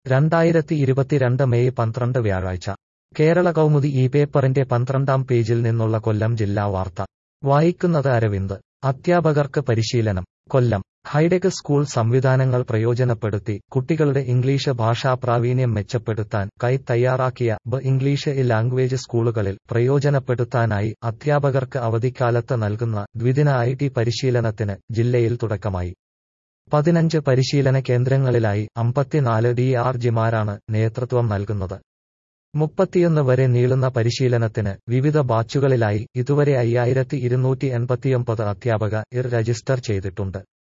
രണ്ടായിരത്തി ഇരുപത്തിരണ്ട് മെയ് പന്ത്രണ്ട് വ്യാഴാഴ്ച കേരള കൗമുദി ഈ പേപ്പറിന്റെ പന്ത്രണ്ടാം പേജിൽ നിന്നുള്ള കൊല്ലം ജില്ലാ വാർത്ത വായിക്കുന്നത് അരവിന്ദ് അധ്യാപകർക്ക് പരിശീലനം കൊല്ലം ഹൈടെക് സ്കൂൾ സംവിധാനങ്ങൾ പ്രയോജനപ്പെടുത്തി കുട്ടികളുടെ ഇംഗ്ലീഷ് ഭാഷാ പ്രാവീണ്യം മെച്ചപ്പെടുത്താൻ കൈ തയ്യാറാക്കിയ ബ ഇംഗ്ലീഷ് ഇ ലാംഗ്വേജ് സ്കൂളുകളിൽ പ്രയോജനപ്പെടുത്താനായി അധ്യാപകർക്ക് അവധിക്കാലത്ത് നൽകുന്ന ദ്വിദിന ഐ ടി പരിശീലനത്തിന് ജില്ലയിൽ തുടക്കമായി പതിനഞ്ച് പരിശീലന കേന്ദ്രങ്ങളിലായി അമ്പത്തിനാല് ഡി ആർ ജിമാരാണ് നേതൃത്വം നൽകുന്നത് മുപ്പത്തിയൊന്ന് വരെ നീളുന്ന പരിശീലനത്തിന് വിവിധ ബാച്ചുകളിലായി ഇതുവരെ അയ്യായിരത്തി ഇരുന്നൂറ്റി എൺപത്തിയൊമ്പത് അധ്യാപക ഇർ രജിസ്റ്റർ ചെയ്തിട്ടുണ്ട്